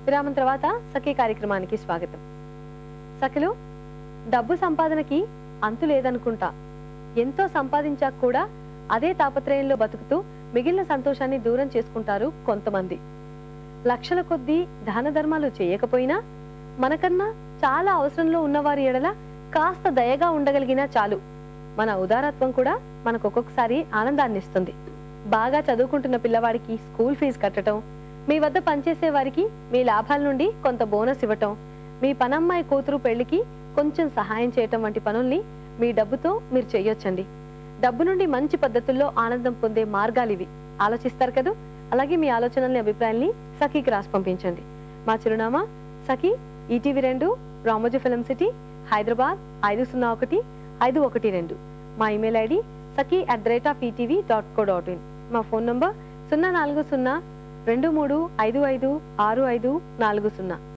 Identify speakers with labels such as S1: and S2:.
S1: విరామం తర్వాత సఖీ కార్యక్రమానికి స్వాగతం సఖిలు డబ్బు సంపాదనకి అంతు లేదనుకుంటా ఎంతో సంపాదించాక కూడా అదే తాపత్రయంలో బతుకుతూ మిగిలిన సంతోషాన్ని దూరం చేసుకుంటారు కొంతమంది లక్షల కొద్దీ దాన ధర్మాలు చేయకపోయినా మనకన్నా చాలా అవసరంలో ఉన్నవారి ఎడల కాస్త దయగా ఉండగలిగినా చాలు మన ఉదారత్వం కూడా మనకు ఒక్కొక్కసారి ఆనందాన్ని ఇస్తుంది బాగా చదువుకుంటున్న పిల్లవాడికి స్కూల్ ఫీజు కట్టడం మీ వద్ద పనిచేసే వారికి మీ లాభాల నుండి కొంత బోనస్ ఇవ్వటం మీ పనమ్మాయి కూతురు పెళ్లికి కొంచెం సహాయం చేయటం వంటి పనుల్ని మీ డబ్బుతో మీరు చేయొచ్చండి డబ్బు నుండి మంచి పద్ధతుల్లో ఆనందం పొందే మార్గాలు ఇవి ఆలోచిస్తారు కదా అలాగే మీ ఆలోచనల్ని అభిప్రాయాల్ని సఖీకి రాసి పంపించండి మా చిరునామా సఖీ ఈటీవీ రెండు రామోజీ ఫిలిం సిటీ హైదరాబాద్ ఐదు సున్నా ఒకటి ఐదు ఒకటి రెండు మా email ID Sakhi at the rate of ETV dot co dot in మా ఫోన్ నంబర్ సున్నా నాలుగు సున్నా రెండు మూడు ఐదు ఐదు ఆరు ఐదు నాలుగు సున్నా